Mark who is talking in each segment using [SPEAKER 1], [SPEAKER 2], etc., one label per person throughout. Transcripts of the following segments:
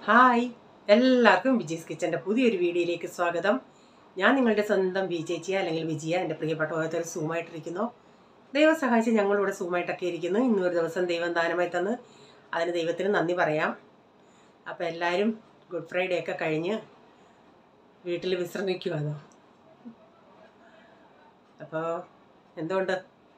[SPEAKER 1] Hi എല്ലാവർക്കും വിജയ്സ് കിച്ചൻ്റെ പുതിയൊരു വീഡിയോയിലേക്ക് സ്വാഗതം ഞാൻ നിങ്ങളുടെ സ്വന്തം വി ചേച്ചിയ അല്ലെങ്കിൽ വിജയ എൻ്റെ പ്രിയപ്പെട്ട ഓരോരുത്തർ സൂമായിട്ടിരിക്കുന്നു ദൈവം സഹായിച്ച് ഞങ്ങളിവിടെ സൂമായിട്ടൊക്കെ ഇരിക്കുന്നു ഇന്നൊരു ദിവസം ദൈവം ദാനമായി തന്ന് അതിന് ദൈവത്തിന് നന്ദി പറയാം അപ്പോൾ എല്ലാവരും ഗുഡ് ഫ്രൈഡേ ഒക്കെ കഴിഞ്ഞ് വീട്ടിൽ വിശ്രമിക്കുവാണോ അപ്പോൾ എന്തുകൊണ്ട്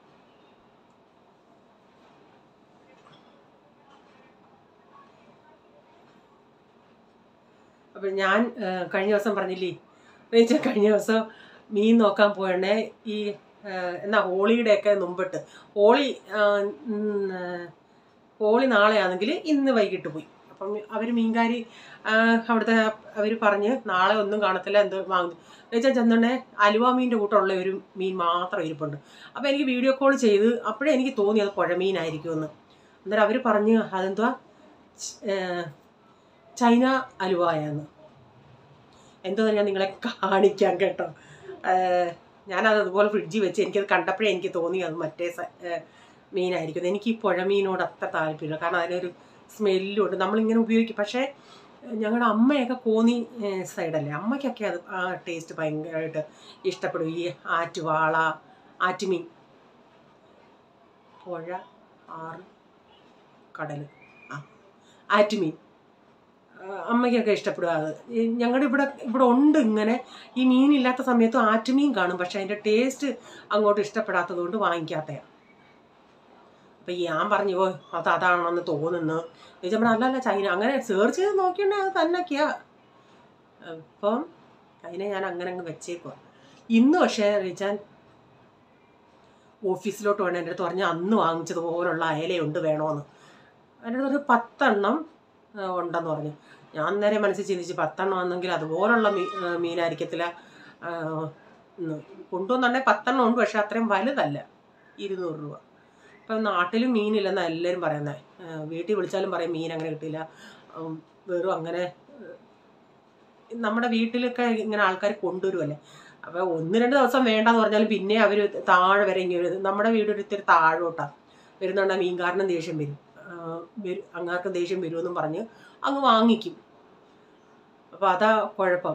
[SPEAKER 1] അപ്പം ഞാൻ ആ, കഴിഞ്ഞ ദിവസം പറഞ്ഞില്ലേ വെച്ചാൽ കഴിഞ്ഞ ദിവസം മീൻ നോക്കാൻ പോയണേ ഈ ആ, എന്നാ ഹോളിയുടെ ഒക്കെ മുമ്പിട്ട് ഹോളി ആ, ഉം, ആ, ഹോളി നാളെയാണെങ്കിൽ ഇന്ന് വൈകിട്ട് പോയി അപ്പം അവർ മീൻകാരി ആ, അവിടുത്തെ അവർ പറഞ്ഞ് നാളെ ഒന്നും കാണത്തില്ല എന്തോ വാങ്ങുന്നു വെച്ചാൽ ചെന്നുണ്ടെ അലുവ മീൻ്റെ കൂട്ടമുള്ള ഒരു മീൻ മാത്രം ഇരിപ്പുണ്ട് അപ്പോൾ എനിക്ക് വീഡിയോ കോൾ ചെയ്ത് അപ്പോഴേ എനിക്ക് തോന്നി അത് പുഴമീനായിരിക്കുമെന്ന് അന്നേരം അവർ പറഞ്ഞ് അതെന്തുവാ ച്- ഏ, ചൈന അലുവായെന്ന് എന്തോ ഞാൻ നിങ്ങളെ കാണിക്കാം കേട്ടോ ഏഹ് ഞാനത് അതുപോലെ ഫ്രിഡ്ജിൽ വെച്ച് എനിക്കത് കണ്ടപ്പോഴേ എനിക്ക് തോന്നി അത് മറ്റേ സ- ഏഹ് മീനായിരിക്കും എനിക്ക് ഈ പുഴ മീനോട് അത്ര താല്പര്യമില്ല കാരണം അതിനൊരു സ്മെല്ലും ഉണ്ട് നമ്മളിങ്ങനെ ഉപയോഗിക്കും പക്ഷേ ഏഹ് ഞങ്ങളുടെ അമ്മയൊക്കെ കോന്നി ഏഹ് സൈഡല്ലേ അമ്മയ്ക്കൊക്കെ അത് ആ ടേസ്റ്റ് ഭയങ്കരമായിട്ട് ഇഷ്ടപ്പെടും ഈ ആറ്റുവാള ആറ്റുമീൻ പുഴ ആറ് കടൽ ആ ആറ്റുമീൻ ആ, അമ്മയ്ക്കൊക്കെ ഇഷ്ടപ്പെടുക അത് ഈ ഞങ്ങളുടെ ഇവിടെ ഇവിടെ ഉണ്ട് ഇങ്ങനെ ഈ മീനില്ലാത്ത സമയത്ത് ആറ്റുമീൻ കാണും പക്ഷെ അതിൻ്റെ ടേസ്റ്റ് അങ്ങോട്ട് ഇഷ്ടപ്പെടാത്തത് കൊണ്ട് വാങ്ങിക്കാത്തയാണ് അപ്പം ഞാൻ പറഞ്ഞു ഓ അത് അതാണെന്ന് തോന്നുന്നു ചോദിച്ചപ്പോൾ അല്ലല്ല ചൈന അങ്ങനെ സെർച്ച് ചെയ്ത് നോക്കിയിട്ടുണ്ടെങ്കിൽ അത് തന്നൊക്കെയാ അപ്പം അതിനെ ഞാൻ അങ്ങനെ അങ്ങ് വെച്ചേക്കുക ഇന്ന് പക്ഷേ റിച്ചാൻ ഓഫീസിലോട്ട് വേണം എൻ്റെ അടുത്ത് പറഞ്ഞ് അന്ന് വാങ്ങിച്ചതുപോലുള്ള അയലയുണ്ട് വേണോന്ന് എൻ്റെ അടുത്ത് ഒരു പത്തെണ്ണം ആ, ഉണ്ടെന്ന് പറഞ്ഞു ഞാൻ നേരെ മനസ്സിൽ ചിന്തിച്ച് പത്തെണ്ണം ആണെങ്കിൽ അതുപോലുള്ള മീ ആ, മീനായിരിക്കത്തില്ല ആ, എന്ന്. കൊണ്ടുവന്നുണ്ടെങ്കിൽ പത്തെണ്ണം ഉണ്ട് പക്ഷെ അത്രയും വലുതല്ല ഇരുന്നൂറ് രൂപ ഇപ്പം നാട്ടിലും മീനില്ലെന്നാണ് എല്ലാവരും പറയുന്നത് വീട്ടിൽ വിളിച്ചാലും പറയും മീൻ അങ്ങനെ കിട്ടില്ല ഉം, വെറും അങ്ങനെ ഏഹ്, നമ്മുടെ വീട്ടിലൊക്കെ ഇങ്ങനെ ആൾക്കാർ കൊണ്ടുവരുമല്ലേ അപ്പോൾ ഒന്ന് രണ്ട് ദിവസം വേണ്ടെന്ന് പറഞ്ഞാലും പിന്നെ അവർ താഴെ വരെ ഇങ്ങനെ വരും നമ്മുടെ വീട് ഒരു ഇത്തിരി താഴോട്ടാണ് വരുന്നുണ്ടെങ്കിൽ മീൻകാരനും ദേഷ്യം വരും ആ, വരും അങ്ങാർക്ക് ദേഷ്യം വരുമെന്നും പറഞ്ഞ് അങ്ങ് വാങ്ങിക്കും അപ്പോൾ അതാ കുഴപ്പം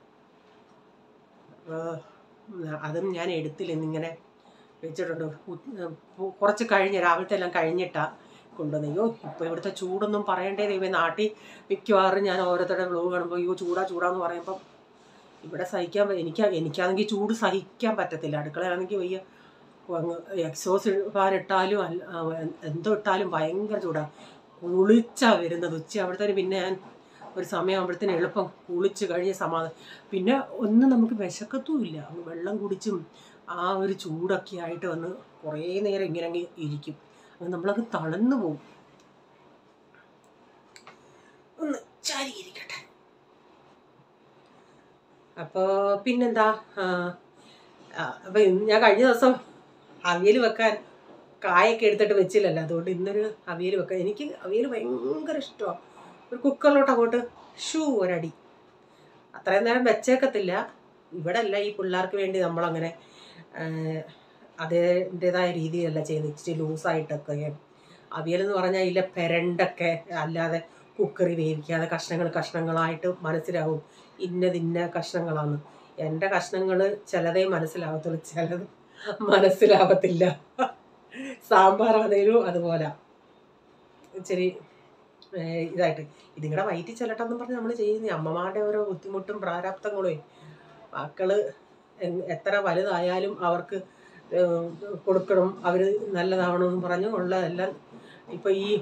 [SPEAKER 1] ആ, അതും ഞാൻ എടുത്തില്ല ഇന്നിങ്ങനെ വെച്ചിട്ടുണ്ട് ഉ- ഉ- കുറച്ച് കഴിഞ്ഞ് രാവിലത്തെ എല്ലാം കഴിഞ്ഞിട്ടാ കൊണ്ടുവന്ന് അയ്യോ ഇപ്പോൾ ഇവിടുത്തെ ചൂടൊന്നും പറയണ്ടേ ദൈവമേ നാട്ടിൽ മിക്കവാറും ഞാൻ ഓരോരുത്തരുടെ വ്ലോഗ് കാണുമ്പോൾ അയ്യോ ചൂടാ ചൂടാന്ന് പറയുമ്പം ഇവിടെ സഹിക്കാൻ പ- എനിക്ക് എനിക്കാണെങ്കിൽ ചൂട് സഹിക്കാൻ പറ്റത്തില്ല അടുക്കളയാണെങ്കിൽ വയ്യ അങ്ങ് എക്സോസ് ഫാൻ ഇട്ടാലും അല്ല ആ, എന്തോ ഇട്ടാലും ഭയങ്കര ചൂടാണ് കുളിച്ചാ വരുന്നത് ഉച്ച അവിടുത്തെ പിന്നെ ഞാൻ ഒരു സമയമാകുമ്പോഴത്തേന് എളുപ്പം കുളിച്ച് കഴിഞ്ഞ് സമാധാനം പിന്നെ ഒന്നും നമുക്ക് വിശക്കത്തുമില്ല അങ്ങ് വെള്ളം കുടിച്ചും ആ ഒരു ചൂടൊക്കെ ആയിട്ട് വന്ന് കുറേ നേരം ഇങ്ങനെ അങ്ങ് ഇരിക്കും അങ്ങ് നമ്മളങ്ങ് തളർന്നു പോകും ഒന്ന് ചാരി ഇരിക്കട്ടെ അപ്പോൾ പിന്നെന്താ ആ, ആ, അപ്പൊ ഇന്ന് ഞാൻ കഴിഞ്ഞ ദിവസം അവിയൽ വെക്കാൻ കായൊക്കെ എടുത്തിട്ട് വെച്ചില്ലല്ലോ അതുകൊണ്ട് ഇന്നൊരു അവിയൽ വെക്കാൻ എനിക്ക് അവിയൽ ഭയങ്കര ഇഷ്ടമാണ് ഒരു കുക്കറിലോട്ട് അങ്ങോട്ട് ഷൂ ഒരടി അത്രയും നേരം വെച്ചേക്കത്തില്ല ഇവിടെ അല്ല ഈ പിള്ളേർക്ക് വേണ്ടി നമ്മളങ്ങനെ ആഹ്, അതിൻ്റെതായ രീതിയിലല്ല ചെയ്യുന്നത് ഇച്ചിരി ലൂസായിട്ടൊക്കെ അവിയൽ എന്ന് പറഞ്ഞാൽ ഇതിലെ പെരണ്ടൊക്കെ അല്ലാതെ കുക്കറി വേവിക്കാതെ കഷ്ണങ്ങൾ കഷ്ണങ്ങളായിട്ട് മനസ്സിലാവും ഇന്നത് ഇന്ന കഷ്ണങ്ങളാണ് എൻ്റെ കഷ്ണങ്ങൾ ചിലതേ മനസ്സിലാവത്തുള്ളൂ ചിലത് മനസ്സിലാവത്തില്ല സാമ്പാറാണേലും അതുപോലെ ഇച്ചിരി ഏഹ്, ഇതായിട്ട് ഇതിങ്ങളുടെ വയറ്റിൽ ചെല്ലട്ടെന്നും പറഞ്ഞ് നമ്മൾ ചെയ്യുന്ന അമ്മമാരുടെ ഓരോ ബുദ്ധിമുട്ടും പ്രാരാബ്ദങ്ങളും മക്കള് എൻ- എത്ര വലുതായാലും അവർക്ക് ഏഹ്, കൊടുക്കണം അവർ നല്ലതാവണമെന്ന് പറഞ്ഞ് ഉള്ളതെല്ലാം ഇപ്പം ഈ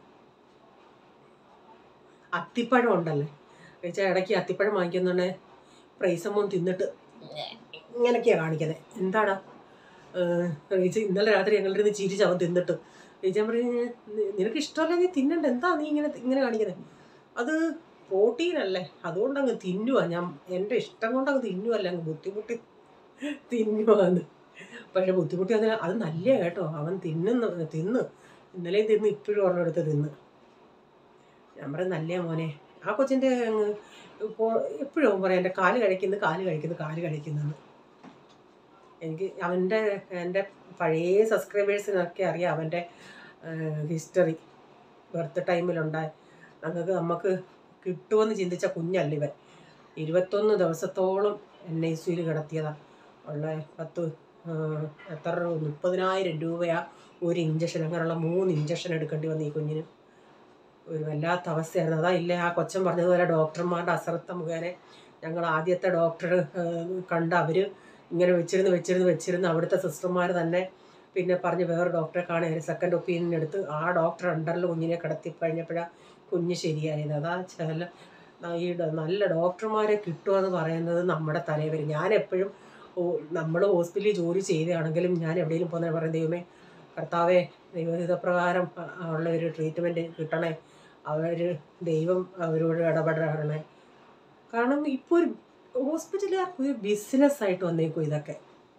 [SPEAKER 1] അത്തിപ്പഴം ഉണ്ടല്ലേ വെച്ചാൽ ഇടയ്ക്ക് അത്തിപ്പഴം വാങ്ങിക്കുന്നുണ്ടെ പ്രൈസമ്മോൻ തിന്നിട്ട് ഇങ്ങനെയൊക്കെയാണ് കാണിക്കുന്നത് എന്താടാ ചേച്ചി ഇന്നലെ രാത്രി ഞങ്ങളുടെ ഇരുന്ന് ചിരിച്ച് അവൻ തിന്നിട്ട് ചേച്ചി പറഞ്ഞു നിനക്ക് ഇഷ്ടമല്ല നീ തിന്നണ്ട എന്താ നീ ഇങ്ങനെ ഇങ്ങനെ കാണിക്കുന്നത് അത് പ്രോട്ടീൻ അല്ലേ അതുകൊണ്ട് അങ്ങ് തിന്നുവാ ഞാൻ എൻ്റെ ഇഷ്ടം കൊണ്ട് അങ്ങ് തിന്നുവല്ല അങ്ങ് ബുദ്ധിമുട്ടി തിന്നുവാന്ന് പക്ഷെ ബുദ്ധിമുട്ടി അതിന് അത് നല്ല കേട്ടോ അവൻ തിന്നുന്ന തിന്ന് ഇന്നലെയും തിന്ന് ഇപ്പോഴും ഒരെണ്ണെടുത്ത് തിന്ന് ഞാൻ പറയും നല്ല മോനെ ആ കൊച്ചിൻ്റെ അങ്ങ് ഇപ്പോൾ എപ്പോഴും അവൻ പറയും എൻ്റെ കാല് കഴിക്കുന്നു കാല് കഴിക്കുന്നു കാല് കഴിക്കുന്നെന്ന് എനിക്ക് അവൻ്റെ എൻ്റെ പഴയ സബ്സ്ക്രൈബേഴ്സിനൊക്കെ അറിയാം അവൻ്റെ ഹിസ്റ്ററി ബർത്ത് ടൈമിലുണ്ടായ ഞങ്ങൾക്ക് നമുക്ക് കിട്ടുമെന്ന് ചിന്തിച്ച കുഞ്ഞല്ല ഇവൻ ഇരുപത്തൊന്ന് ദിവസത്തോളം എൻ ഐ സിയിൽ കിടത്തിയതാ ഉള്ള പത്ത് ആ, എത്ര രൂപ മുപ്പതിനായിരം രൂപയാ ഒരു ഇഞ്ചക്ഷൻ അങ്ങനെയുള്ള മൂന്ന് ഇഞ്ചക്ഷൻ എടുക്കേണ്ടി വന്നു ഈ കുഞ്ഞിന് ഒരു വല്ലാത്ത അവസ്ഥയായിരുന്നു അതാ ഇല്ല ആ കൊച്ചൻ പറഞ്ഞതുപോലെ ഡോക്ടർമാരുടെ അശ്രദ്ധ മുഖേന ഞങ്ങൾ ആദ്യത്തെ ഡോക്ടർ കണ്ട് അവർ ഇങ്ങനെ വെച്ചിരുന്ന് വെച്ചിരുന്ന് വെച്ചിരുന്ന് അവിടുത്തെ സിസ്റ്റർമാർ തന്നെ പിന്നെ പറഞ്ഞ് വേറെ ഡോക്ടറെ കാണാൻ ഒരു സെക്കൻഡ് ഒപ്പീനിയൻ എടുത്ത് ആ ഡോക്ടർ അണ്ടറിൽ കുഞ്ഞിനെ കിടത്തി കഴിഞ്ഞപ്പോഴാണ് കുഞ്ഞ് ശരിയായത് അതാ ചില ഈ ഡ- നല്ല ഡോക്ടർമാരെ കിട്ടുക എന്ന് പറയുന്നത് നമ്മുടെ തലയിൽ വരും ഞാൻ എപ്പോഴും നമ്മൾ ഹോസ്പിറ്റലിൽ ജോലി ചെയ്തതാണെങ്കിലും ഞാൻ എവിടെയെങ്കിലും പോകുന്ന പറയും ദൈവമേ കർത്താവേ ദൈവഹിതപ്രകാരം അ- ഉള്ള ഒരു ട്രീറ്റ്മെൻറ്റ് കിട്ടണേ അവർ ദൈവം അവരോട് ഇടപെടണേ കാരണം ഇപ്പോൾ ഒരു ഹോസ്പിറ്റലുകാർക്ക് ഒരു ബിസിനസ്സായിട്ട് വന്നേക്കും ഇതൊക്കെ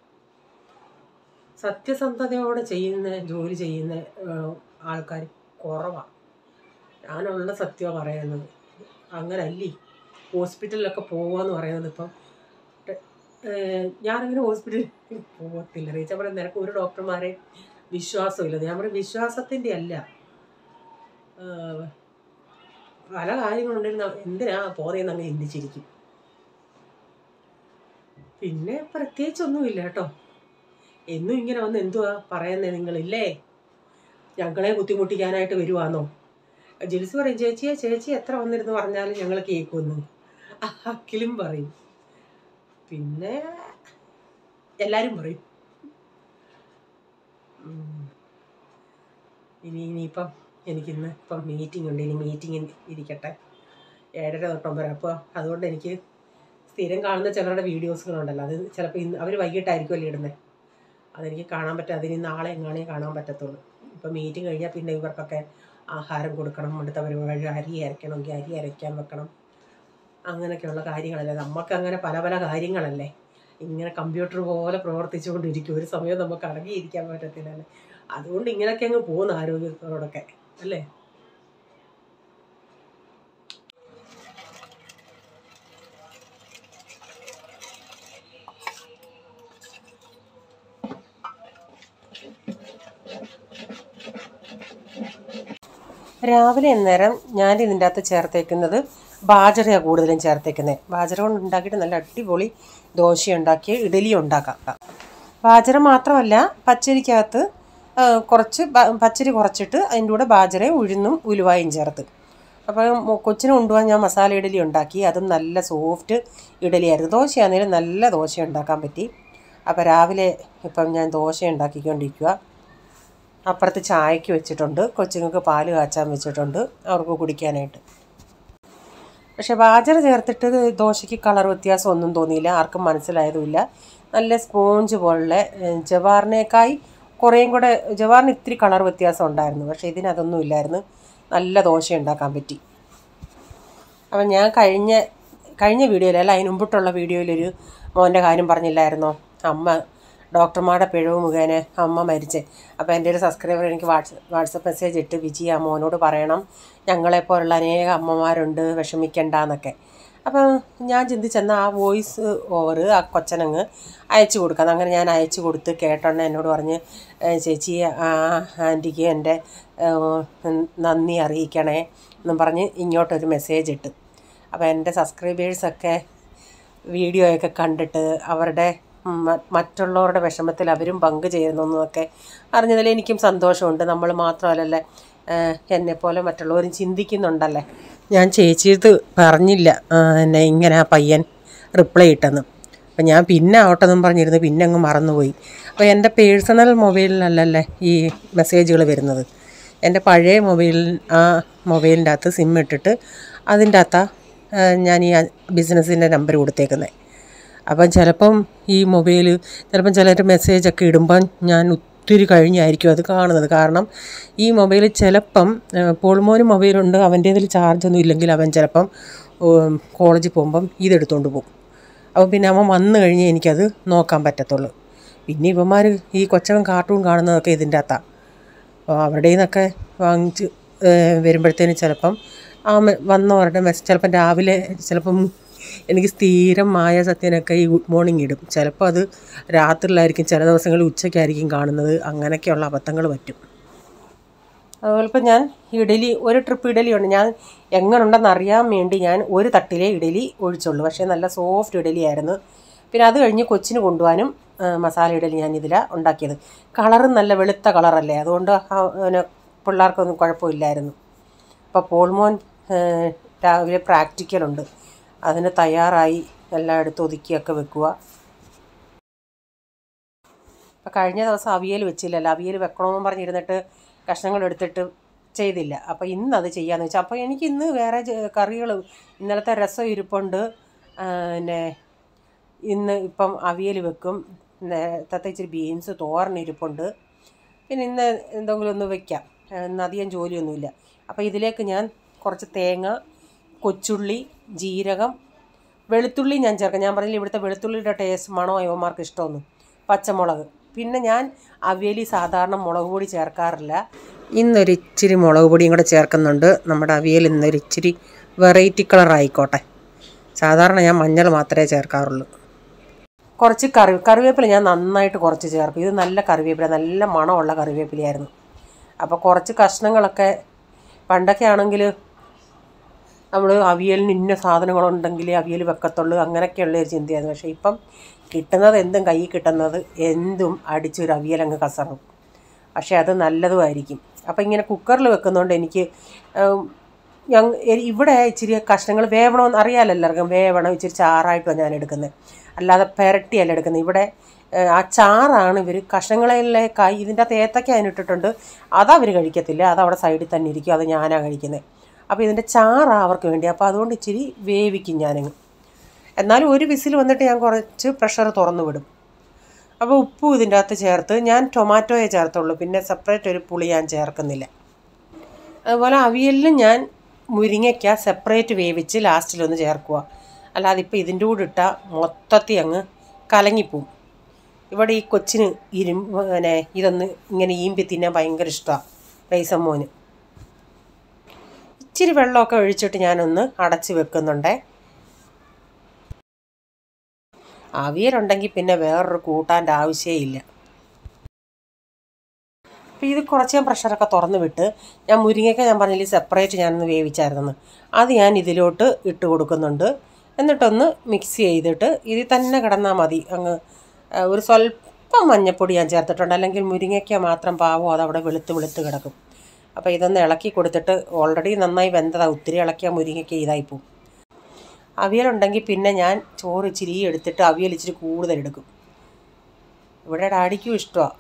[SPEAKER 1] സത്യസന്ധതയോടെ ചെയ്യുന്ന ജോലി ചെയ്യുന്ന ആൾക്കാർ കുറവാണ് ഞാനുള്ള സത്യമാണ് പറയുന്നത് അങ്ങനല്ലേ ഹോസ്പിറ്റലിലൊക്കെ പോവാന്ന് പറയുന്നത് ഇപ്പം ഏഹ് ഞാനങ്ങനെ ഹോസ്പിറ്റലിൽ പോകത്തില്ല റീച്ച പറയാം നിനക്ക് ഒരു ഡോക്ടർമാരെ വിശ്വാസമില്ല ഞാൻ പറയും വിശ്വാസത്തിൻ്റെ അല്ല ഏഹ് പല കാര്യങ്ങളുണ്ടെങ്കിൽ ന- എന്തിനാ പോന്നേന്ന് അങ്ങ് ചിന്തിച്ചിരിക്കും പിന്നെ പ്രത്യേകിച്ചൊന്നുമില്ല കേട്ടോ എന്നും ഇങ്ങനെ വന്ന് എന്തുവാ പറയുന്നത് നിങ്ങളില്ലേ ഞങ്ങളെ ബുദ്ധിമുട്ടിക്കാനായിട്ട് വരുവാന്നോ ജിൽസ് പറയും ചേച്ചിയെ ചേച്ചി എത്ര വന്നിരുന്ന് പറഞ്ഞാലും ഞങ്ങൾ കേൾക്കുമെന്ന് അഖിലും പറയും പിന്നെ എല്ലാവരും പറയും ഉം. ഇനി ഇനിയിപ്പം എനിക്കിന്ന് ഇപ്പം മീറ്റിംഗ് ഉണ്ട് ഇനി മീറ്റിംഗ് ഇരിക്കട്ടെ ഏഴര തൊട്ടൊമ്പത് അപ്പോൾ അതുകൊണ്ട് എനിക്ക് സ്ഥിരം കാണുന്ന ചിലരുടെ വീഡിയോസുകളുണ്ടല്ലോ അത് ചിലപ്പോൾ ഇന്ന് അവർ വൈകിട്ടായിരിക്കുമല്ലോ ഇടുന്നത് അതെനിക്ക് കാണാൻ പറ്റും അതിന് നാളെ എങ്ങാണേ കാണാൻ പറ്റത്തുള്ളൂ ഇപ്പം മീറ്റിംഗ് കഴിഞ്ഞാൽ പിന്നെ ഇവർക്കൊക്കെ ആഹാരം കൊടുക്കണം അടുത്ത പരിപാടി അരി അരയ്ക്കണമെങ്കിൽ അരി അരയ്ക്കാൻ വെക്കണം അങ്ങനെയൊക്കെയുള്ള കാര്യങ്ങളല്ലേ നമുക്ക് അങ്ങനെ പല പല കാര്യങ്ങളല്ലേ ഇങ്ങനെ കമ്പ്യൂട്ടർ പോലെ പ്രവർത്തിച്ചുകൊണ്ടിരിക്കും ഒരു സമയം നമുക്ക് അടങ്ങിയിരിക്കാൻ പറ്റത്തില്ലല്ലേ അതുകൊണ്ട് ഇങ്ങനെയൊക്കെ അങ്ങ് പോകുന്നു ആരോഗ്യത്തോടൊക്കെ അല്ലേ രാവിലെ അന്നേരം ഞാൻ ഇതിൻ്റെ അകത്ത് ചേർത്തേക്കുന്നത് ബാജറയാണ് കൂടുതലും ചേർത്തേക്കുന്നത് ബാജറ കൊണ്ട് ഉണ്ടാക്കിയിട്ട് നല്ല അടിപൊളി ദോശ ഉണ്ടാക്കി ഇഡലി ഉണ്ടാക്കാം ബാജറ മാത്രമല്ല പച്ചരിക്കകത്ത് ആ, കുറച്ച് ബ- പച്ചരി കുറച്ചിട്ട് അതിൻ്റെ കൂടെ ബാജറയും ഉഴുന്നും ഉലുവായും ചേർത്ത് അപ്പോൾ മു- കൊച്ചിന് കൊണ്ടുപോകാൻ ഞാൻ മസാല ഇഡലി ഉണ്ടാക്കി അതും നല്ല സോഫ്റ്റ് ഇഡലിയായിരുന്നു ദോശയാണെങ്കിലും നല്ല ദോശ ഉണ്ടാക്കാൻ പറ്റി അപ്പോൾ രാവിലെ ഇപ്പം ഞാൻ ദോശ ഉണ്ടാക്കിക്കൊണ്ടിരിക്കുക അപ്പുറത്ത് ചായക്ക് വെച്ചിട്ടുണ്ട് കൊച്ചുങ്ങൾക്ക് പാല് കാച്ചാൻ വെച്ചിട്ടുണ്ട് അവർക്ക് കുടിക്കാനായിട്ട് പക്ഷെ ബാജറ ചേർത്തിട്ട് ദോശയ്ക്ക് കളർ വ്യത്യാസം ഒന്നും തോന്നിയില്ല ആർക്കും മനസ്സിലായതുമില്ല നല്ല സ്പോഞ്ച് പോലുള്ള ഏഹ്, ജവാറിനേക്കായി കുറേയും കൂടെ ജവാറിന് ഇത്തിരി കളർ വ്യത്യാസം ഉണ്ടായിരുന്നു പക്ഷേ ഇതിനതൊന്നും ഇല്ലായിരുന്നു നല്ല ദോശ ഉണ്ടാക്കാൻ പറ്റി അപ്പം ഞാൻ കഴിഞ്ഞ കഴിഞ്ഞ വീഡിയോയിൽ അല്ല അതിന് മുമ്പിട്ടുള്ള വീഡിയോയിലൊരു മോൻ്റെ കാര്യം പറഞ്ഞില്ലായിരുന്നോ അമ്മ ഡോക്ടർമാരുടെ പിഴവ് മുഖേന അമ്മ മരിച്ചേ അപ്പോൾ എൻ്റെ ഒരു സബ്സ്ക്രൈബർ എനിക്ക് വാട്സ് വാട്സപ്പ് മെസ്സേജ് ഇട്ട് വിജി ആ മോനോട് പറയണം ഞങ്ങളെപ്പോലുള്ള അനേക അമ്മമാരുണ്ട് വിഷമിക്കണ്ടെന്നൊക്കെ അപ്പം ഞാൻ ചിന്തിച്ചെന്നാൽ ആ വോയിസ് ഓവർ ആ കൊച്ചനങ്ങ് അയച്ചു കൊടുക്കാം അങ്ങനെ ഞാൻ അയച്ചു കൊടുത്ത് കേട്ടോണ്ട് എന്നോട് പറഞ്ഞ് "ഏ, ചേച്ചി ആ ആൻറ്റിക്ക് എൻ്റെ ഏ, നന്ദി അറിയിക്കണേ എന്നും പറഞ്ഞ് ഇങ്ങോട്ടൊരു മെസ്സേജ് ഇട്ട് അപ്പോൾ എൻ്റെ സബ്സ്ക്രൈബേഴ്സൊക്കെ വീഡിയോയൊക്കെ കണ്ടിട്ട് അവരുടെ മ- മറ്റുള്ളവരുടെ വിഷമത്തിൽ അവരും പങ്കു ചേരുന്നൊക്കെ അറിഞ്ഞതിൽ എനിക്കും സന്തോഷമുണ്ട് നമ്മൾ മാത്രമല്ലല്ലേ എന്നെപ്പോലെ മറ്റുള്ളവരും ചിന്തിക്കുന്നുണ്ടല്ലേ ഞാൻ ചേച്ചിയത് പറഞ്ഞില്ല ആ, എന്നെ ഇങ്ങനെ ആ പയ്യൻ റിപ്ലൈ ഇട്ടെന്ന് അപ്പം ഞാൻ പിന്നെ ആവട്ടെന്നും പറഞ്ഞിരുന്നു പിന്നെ അങ്ങ് മറന്നുപോയി അപ്പോൾ എൻ്റെ പേഴ്സണൽ മൊബൈലിലല്ലല്ലേ ഈ മെസ്സേജുകൾ വരുന്നത് എൻ്റെ പഴയ മൊബൈലിൽ ആ മൊബൈലിൻ്റെ അകത്ത് സിം ഇട്ടിട്ട് അതിൻ്റെ അകത്താണ് ഞാൻ ഈ ബിസിനസ്സിൻ്റെ നമ്പർ കൊടുത്തേക്കുന്നത് അപ്പം ചിലപ്പം ഈ മൊബൈൽ ചിലപ്പം ചിലർ മെസ്സേജൊക്കെ ഇടുമ്പം ഞാൻ ഒത്തിരി കഴിഞ്ഞായിരിക്കും അത് കാണുന്നത് കാരണം ഈ മൊബൈൽ ചിലപ്പം പോൾമോന് മൊബൈലുണ്ട് അവൻ്റെ ഇതിൽ ചാർജൊന്നും ഇല്ലെങ്കിൽ അവൻ ചിലപ്പം ഉം, കോളേജിൽ പോകുമ്പം ഇതെടുത്തുകൊണ്ട് പോകും അപ്പം പിന്നെ അവൻ വന്നു കഴിഞ്ഞ് എനിക്കത് നോക്കാൻ പറ്റത്തുള്ളൂ പിന്നെ ഇവന്മാർ ഈ കൊച്ചവൻ കാർട്ടൂൺ കാണുന്നതൊക്കെ ഇതിൻ്റെ അകത്താണ് അപ്പോൾ അവരുടെ നിന്നൊക്കെ വാങ്ങിച്ച് ഏഹ്, വരുമ്പോഴത്തേനും ചിലപ്പം ആ മെ- വന്നവരുടെ മെസ്സേജ് ചിലപ്പം രാവിലെ ചിലപ്പം എനിക്ക് സ്ഥിരം മായ സത്യനൊക്കെ ഈ ഗുഡ് മോർണിംഗ് ഇടും ചിലപ്പോൾ അത് രാത്രിയിലായിരിക്കും ചില ദിവസങ്ങളിൽ ഉച്ചയ്ക്കായിരിക്കും കാണുന്നത് അങ്ങനെയൊക്കെയുള്ള അബദ്ധങ്ങൾ പറ്റും അതുപോലെ ഇപ്പം ഞാൻ ഇഡലി ഒരു ട്രിപ്പ് ഇഡലി ഉണ്ട് ഞാൻ എങ്ങനെ ഉണ്ടെന്ന് അറിയാൻ വേണ്ടി ഞാൻ ഒരു തട്ടിലേ ഇഡലി ഒഴിച്ചുള്ളൂ പക്ഷേ നല്ല സോഫ്റ്റ് ഇഡലി ആയിരുന്നു പിന്നെ അത് കഴിഞ്ഞ് കൊച്ചിന് കൊണ്ടുപോകാനും ആ, മസാല ഇഡലി ഞാൻ ഇതിലാണ് ഉണ്ടാക്കിയത് കളറും നല്ല വെളുത്ത കളറല്ലേ അതുകൊണ്ട് ആ, പിന്നെ പിള്ളേർക്കൊന്നും കുഴപ്പമില്ലായിരുന്നു അപ്പോൾ പോൾമോൻ ആ, രാവിലെ പ്രാക്ടിക്കലുണ്ട് അതിന് തയ്യാറായി എല്ലാം എടുത്ത് ഒതുക്കിയൊക്കെ വെക്കുക അപ്പോൾ കഴിഞ്ഞ ദിവസം അവിയൽ വെച്ചില്ലല്ലോ അവിയൽ വെക്കണമെന്ന് പറഞ്ഞിരുന്നിട്ട് കഷ്ണങ്ങൾ എടുത്തിട്ട് ചെയ്തില്ല അപ്പോൾ ഇന്ന് അത് ചെയ്യാമെന്ന് വെച്ചാൽ അപ്പോൾ എനിക്ക് ഇന്ന് വേറെ കറികൾ ഇന്നലത്തെ രസം ഇരിപ്പുണ്ട് ആ, പിന്നെ ഇന്ന് ഇപ്പം അവിയൽ വെക്കും നേരത്തെ ഇച്ചിരി ബീൻസ് തോരൻ ഇരിപ്പുണ്ട് പിന്നെ ഇന്ന് എന്തെങ്കിലും ഒന്ന് വെക്കാം ആ, ഇന്ന് അധികം ജോലിയൊന്നുമില്ല അപ്പോൾ ഇതിലേക്ക് ഞാൻ കുറച്ച് തേങ്ങ കൊച്ചുള്ളി ജീരകം വെളുത്തുള്ളി ഞാൻ ചേർക്കാം ഞാൻ പറഞ്ഞില്ല ഇവിടുത്തെ വെളുത്തുള്ളിയുടെ ടേസ്റ്റ് മണോ യുവമാർക്ക് ഇഷ്ടമൊന്നും പച്ചമുളക് പിന്നെ ഞാൻ അവിയലി സാധാരണ മുളക് പൊടി ചേർക്കാറില്ല ഇന്നൊരു ഇച്ചിരി മുളക് പൊടിയും കൂടെ ചേർക്കുന്നുണ്ട് നമ്മുടെ അവിയൽ ഇന്നൊരു ഇച്ചിരി വെറൈറ്റി കളർ ആയിക്കോട്ടെ സാധാരണ ഞാൻ മഞ്ഞൾ മാത്രമേ ചേർക്കാറുള്ളൂ കുറച്ച് കറി കറിവേപ്പില ഞാൻ നന്നായിട്ട് കുറച്ച് ചേർക്കും ഇത് നല്ല കറിവേപ്പില നല്ല മണമുള്ള കറിവേപ്പിലയായിരുന്നു അപ്പോൾ കുറച്ച് കഷ്ണങ്ങളൊക്കെ പണ്ടൊക്കെ ആണെങ്കിൽ നമ്മൾ അവിയലിന് ഇന്ന സാധനങ്ങളുണ്ടെങ്കിൽ അവിയൽ വെക്കത്തുള്ളൂ അങ്ങനെയൊക്കെയുള്ള ഒരു ചിന്തയായിരുന്നു പക്ഷേ ഇപ്പം കിട്ടുന്നത് എന്തും കയ്യിൽ കിട്ടുന്നത് എന്തും അടിച്ചൊരു അവിയലങ്ങ് കസറും പക്ഷേ അത് നല്ലതുമായിരിക്കും അപ്പോൾ ഇങ്ങനെ കുക്കറിൽ വെക്കുന്നതുകൊണ്ട് എനിക്ക് ഉം, ഞങ്ങ എ- ഇവിടെ ഇച്ചിരി കഷ്ണങ്ങൾ വേവണമെന്ന് അറിയാമല്ലോ എല്ലാവർക്കും വേവണം ഇച്ചിരി ചാറായിട്ടാണ് ഞാൻ എടുക്കുന്നത് അല്ലാതെ പെരട്ടിയല്ല എടുക്കുന്നത് ഇവിടെ ഏഹ്, ആ ചാറാണ് ഇവർ കഷ്ണങ്ങളിലേക്കായി ഇതിൻ്റെ അകത്ത് ഏത്തക്ക അതിനിട്ടിട്ടുണ്ട് അതവർ കഴിക്കത്തില്ല അതവിടെ സൈഡിൽ തന്നെ ഇരിക്കും അത് ഞാനാണ് കഴിക്കുന്നത് അപ്പോൾ ഇതിൻ്റെ ചാറാണ് അവർക്ക് വേണ്ടി അപ്പോൾ അതുകൊണ്ട് ഇച്ചിരി വേവിക്കും ഞാനങ്ങ് എന്നാലും ഒരു വിസിൽ വന്നിട്ട് ഞാൻ കുറച്ച് പ്രഷർ തുറന്നു വിടും അപ്പോൾ ഉപ്പും ഇതിൻ്റെ അകത്ത് ചേർത്ത് ഞാൻ ടൊമാറ്റോയെ ചേർത്തുള്ളൂ പിന്നെ സെപ്പറേറ്റ് ഒരു പുളി ഞാൻ ചേർക്കുന്നില്ല അതുപോലെ അവിയലിലും ഞാൻ മുരിങ്ങയ്ക്ക സെപ്പറേറ്റ് വേവിച്ച് ലാസ്റ്റിലൊന്ന് ചേർക്കുക അല്ലാതെ ഇപ്പോൾ ഇതിൻ്റെ കൂടെ ഇട്ടാൽ മൊത്തത്തിൽ അങ്ങ് കലങ്ങിപ്പോവും ഇവിടെ ഈ കൊച്ചിന് ഇരും പിന്നെ ഇതൊന്ന് ഇങ്ങനെ ഈമ്പി തിന്നാൻ ഭയങ്കര ഇഷ്ടമാണ് റൈസമ്മോന് ഇച്ചിരി വെള്ളമൊക്കെ ഒഴിച്ചിട്ട് ഞാനൊന്ന് അടച്ച് വെക്കുന്നുണ്ടേ അവിയലുണ്ടെങ്കിൽ പിന്നെ വേറൊരു കൂട്ടാൻ്റെ ആവശ്യമേ ഇല്ല അപ്പോൾ ഇത് കുറച്ച് ഞാൻ പ്രഷറൊക്കെ തുറന്ന് വിട്ട് ഞാൻ മുരിങ്ങയ്ക്ക ഞാൻ പറഞ്ഞില്ലേ സെപ്പറേറ്റ് ഞാനൊന്ന് വേവിച്ചായിരുന്നു അത് ഞാൻ ഇതിലോട്ട് ഇട്ട് കൊടുക്കുന്നുണ്ട് എന്നിട്ടൊന്ന് മിക്സ് ചെയ്തിട്ട് ഇതിൽ തന്നെ കിടന്നാൽ മതി അങ്ങ് ആ, ഒരു സ്വല്പം മഞ്ഞപ്പൊടി ഞാൻ ചേർത്തിട്ടുണ്ട് അല്ലെങ്കിൽ മുരിങ്ങയ്ക്ക മാത്രം പാവം അതവിടെ വെളുത്ത് വെളുത്ത് കിടക്കും അപ്പോൾ ഇതൊന്ന് ഇളക്കി കൊടുത്തിട്ട് ഓൾറെഡി നന്നായി വെന്തതാണ് ഒത്തിരി ഇളക്കിയാൽ മുരിങ്ങയ്ക്ക ഇതായിപ്പോവും അവിയലുണ്ടെങ്കിൽ പിന്നെ ഞാൻ ചോറ് ഇച്ചിരി എടുത്തിട്ട് അവിയൽ ഇച്ചിരി കൂടുതൽ എടുക്കും ഇവിടെ ഡാഡിക്കും ഇഷ്ടമാണ്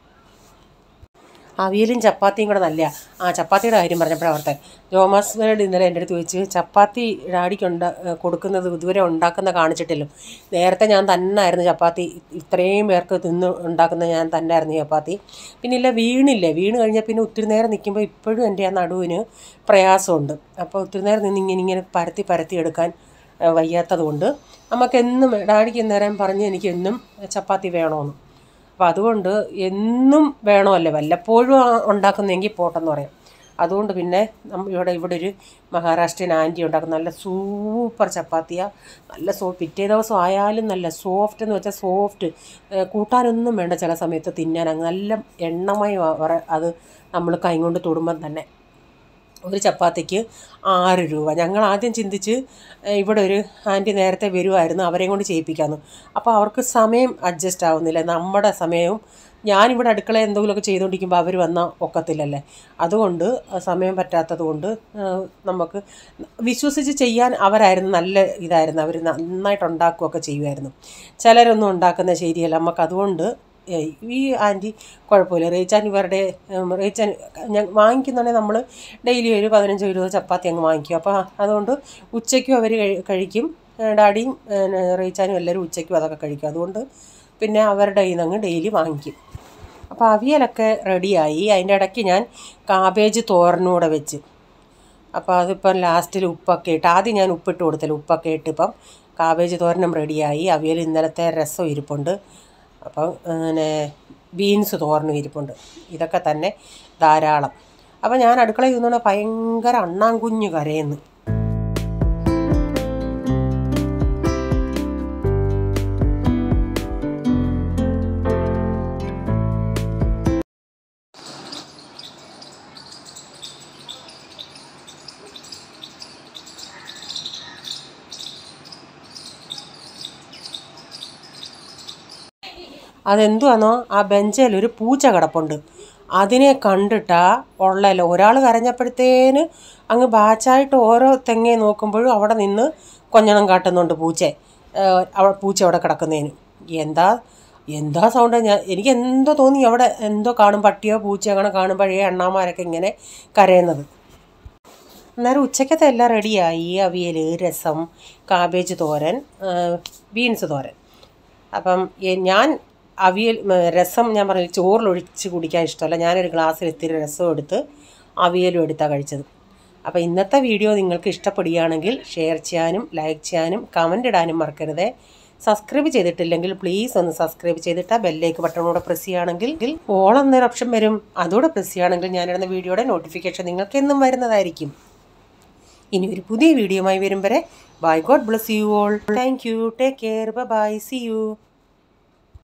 [SPEAKER 1] അവിയലും ചപ്പാത്തിയും കൂടെ നല്ല ആ ചപ്പാത്തിയുടെ കാര്യം പറഞ്ഞപ്പോഴാണ് ഓർത്തെ ജോമാസ് വേർഡ് ഇന്നലെ എൻ്റെ അടുത്ത് ചോദിച്ചു ചപ്പാത്തി ഡാഡിക്ക് ഉണ്ടാ കൊടുക്കുന്നത് ഇതുവരെ ഉണ്ടാക്കുന്ന കാണിച്ചിട്ടില്ലോ നേരത്തെ ഞാൻ തന്നെയായിരുന്നു ചപ്പാത്തി ഇത്രയും പേർക്ക് തിന്ന് ഉണ്ടാക്കുന്ന ഞാൻ തന്നെയായിരുന്നു ചപ്പാത്തി പിന്നെ ഇല്ല വീണില്ലേ വീണ് കഴിഞ്ഞാൽ പിന്നെ ഒത്തിരി നേരം നിൽക്കുമ്പോൾ ഇപ്പോഴും എൻ്റെ ആ നടുവിന് പ്രയാസമുണ്ട് അപ്പോൾ ഒത്തിരി നേരം നിന്ന് ഇങ്ങനെ ഇങ്ങനെ പരത്തി പരത്തി എടുക്കാൻ ആ, വയ്യാത്തത് കൊണ്ട് നമുക്കെന്നും ഡാഡിക്ക് നേരം പറഞ്ഞ് എനിക്ക് എന്നും ചപ്പാത്തി വേണമെന്ന് അപ്പോൾ അതുകൊണ്ട് എന്നും വേണമല്ലേ വല്ലപ്പോഴും ആ- ഉണ്ടാക്കുന്നെങ്കിൽ പോട്ടെന്ന് പറയാം അതുകൊണ്ട് പിന്നെ നമ്മ ഇവിടെ ഇവിടെ ഒരു മഹാരാഷ്ട്രീയൻ ആൻറ്റി ഉണ്ടാക്കുന്ന നല്ല സൂപ്പർ ചപ്പാത്തിയാണ് നല്ല സോ പിറ്റേ ദിവസം ആയാലും നല്ല സോഫ്റ്റ് എന്ന് വെച്ചാൽ സോഫ്റ്റ് കൂട്ടാനൊന്നും വേണ്ട ചില സമയത്ത് തിന്നാൻ അങ്ങ് നല്ല എണ്ണമയം അത് നമ്മൾ കൈ കൊണ്ട് തൊടുമ്പം തന്നെ ഒരു ചപ്പാത്തിക്ക് ആറ് രൂപ ഞങ്ങൾ ആദ്യം ചിന്തിച്ച് ഏഹ്, ഇവിടെ ഒരു ആൻറ്റി നേരത്തെ വരുമായിരുന്നു അവരെയും കൊണ്ട് ചെയ്യിപ്പിക്കാമെന്ന് അപ്പോൾ അവർക്ക് സമയം അഡ്ജസ്റ്റ് ആവുന്നില്ല നമ്മുടെ സമയവും ഞാനിവിടെ അടുക്കള എന്തെങ്കിലുമൊക്കെ ചെയ്തുകൊണ്ടിരിക്കുമ്പോൾ അവർ വന്നാൽ ഒക്കത്തില്ലല്ലേ അതുകൊണ്ട് ആ സമയം പറ്റാത്തത് കൊണ്ട് ഏഹ്, നമുക്ക് വിശ്വസിച്ച് ചെയ്യാൻ അവരായിരുന്നു നല്ല ഇതായിരുന്നു അവർ നന്നായിട്ട് ഉണ്ടാക്കുകയൊക്കെ ചെയ്യുമായിരുന്നു ചിലരൊന്നും ഉണ്ടാക്കുന്നത് ശരിയല്ല നമുക്ക് അതുകൊണ്ട് ഏയ് ഈ ആൻറ്റി കുഴപ്പമില്ല റേച്ചാൻ ഇവരുടെ ഉം, റേച്ചാൻ ഞാൻ വാങ്ങിക്കുന്നുണ്ടെങ്കിൽ നമ്മൾ ഡെയിലി ഒരു പതിനഞ്ചോ ഇരുപതോ ചപ്പാത്തി അങ്ങ് വാങ്ങിക്കും അപ്പോൾ അതുകൊണ്ട് ഉച്ചയ്ക്കും അവർ കഴിക്കും ഏ, ഡാഡിയും ഏ, റേച്ചാനും എല്ലാവരും ഉച്ചയ്ക്കും അതൊക്കെ കഴിക്കും അതുകൊണ്ട് പിന്നെ അവരുടെ കയ്യിൽ നിന്ന് അങ്ങ് ഡെയിലി വാങ്ങിക്കും അപ്പോൾ അവിയലൊക്കെ റെഡിയായി അതിൻ്റെ ഇടയ്ക്ക് ഞാൻ കാബേജ് തോരനൂടെ വെച്ച് അപ്പോൾ അതിപ്പം ലാസ്റ്റിൽ ഉപ്പൊക്കെ ഇട്ട് ആദ്യം ഞാൻ ഉപ്പിട്ട് കൊടുത്തില്ല ഉപ്പൊക്കെ ഇട്ട് ഇപ്പം കാബേജ് തോരനും റെഡിയായി അവിയൽ ഇന്നലത്തെ രസം ഇരിപ്പുണ്ട് അപ്പം പിന്നെ ബീൻസ് തോരനും ഇരിപ്പുണ്ട് ഇതൊക്കെ തന്നെ ധാരാളം അപ്പോൾ ഞാൻ അടുക്കളയിൽ നിന്നുകൊണ്ട് ഭയങ്കര അണ്ണാങ്കുഞ്ഞ് കരയുന്നു അതെന്തുവാന്നോ ആ ബെഞ്ചിൽ ഒരു പൂച്ച കിടപ്പുണ്ട് അതിനെ കണ്ടിട്ടാ ഉള്ളല്ലോ ഒരാൾ കരഞ്ഞപ്പോഴത്തേന് അങ്ങ് ബാച്ചായിട്ട് ഓരോ തെങ്ങേ നോക്കുമ്പോഴും അവിടെ നിന്ന് കൊഞ്ഞണം കാട്ടുന്നുണ്ട് പൂച്ച അവ പൂച്ച അവിടെ കിടക്കുന്നതിന് എന്താ എന്താ സൗണ്ട് ഞാൻ എനിക്ക് എന്തോ തോന്നി അവിടെ എന്തോ കാണും പട്ടിയോ പൂച്ചയോ അങ്ങനെ കാണുമ്പോഴേ അണ്ണാമാരൊക്കെ ഇങ്ങനെ കരയുന്നത് അന്നേരം ഉച്ചക്കത്തെ എല്ലാം റെഡിയായി അവിയൽ രസം കാബേജ് തോരൻ ആ, ബീൻസ് തോരൻ അപ്പം എ- ഞാൻ അവിയൽ ഉം, രസം ഞാൻ പറഞ്ഞു ചോറിലൊഴിച്ച് കുടിക്കാൻ ഇഷ്ടമല്ല ഞാനൊരു ഗ്ലാസ്സിൽ ഇത്തിരി രസവും എടുത്ത് അവിയലും എടുത്താണ് കഴിച്ചത് അപ്പോൾ ഇന്നത്തെ വീഡിയോ നിങ്ങൾക്ക് ഇഷ്ടപ്പെടുകയാണെങ്കിൽ ഷെയർ ചെയ്യാനും ലൈക്ക് ചെയ്യാനും കമൻ്റ് ഇടാനും മറക്കരുത് സബ്സ്ക്രൈബ് ചെയ്തിട്ടില്ലെങ്കിൽ പ്ലീസ് ഒന്ന് സബ്സ്ക്രൈബ് ചെയ്തിട്ട് ബെല്ലേക്ക് ബട്ടൺ കൂടെ പ്രസ് ചെയ്യുകയാണെങ്കിൽ ഓൾ എന്നൊരു ഓപ്ഷൻ വരും അതുകൂടെ പ്രസ് ചെയ്യുകയാണെങ്കിൽ ഞാനിടുന്ന വീഡിയോയുടെ നോട്ടിഫിക്കേഷൻ നിങ്ങൾക്ക് എന്നും വരുന്നതായിരിക്കും ഇനി ഒരു പുതിയ വീഡിയോയുമായി വരും വരെ bye God bless you all thank you take care bye see U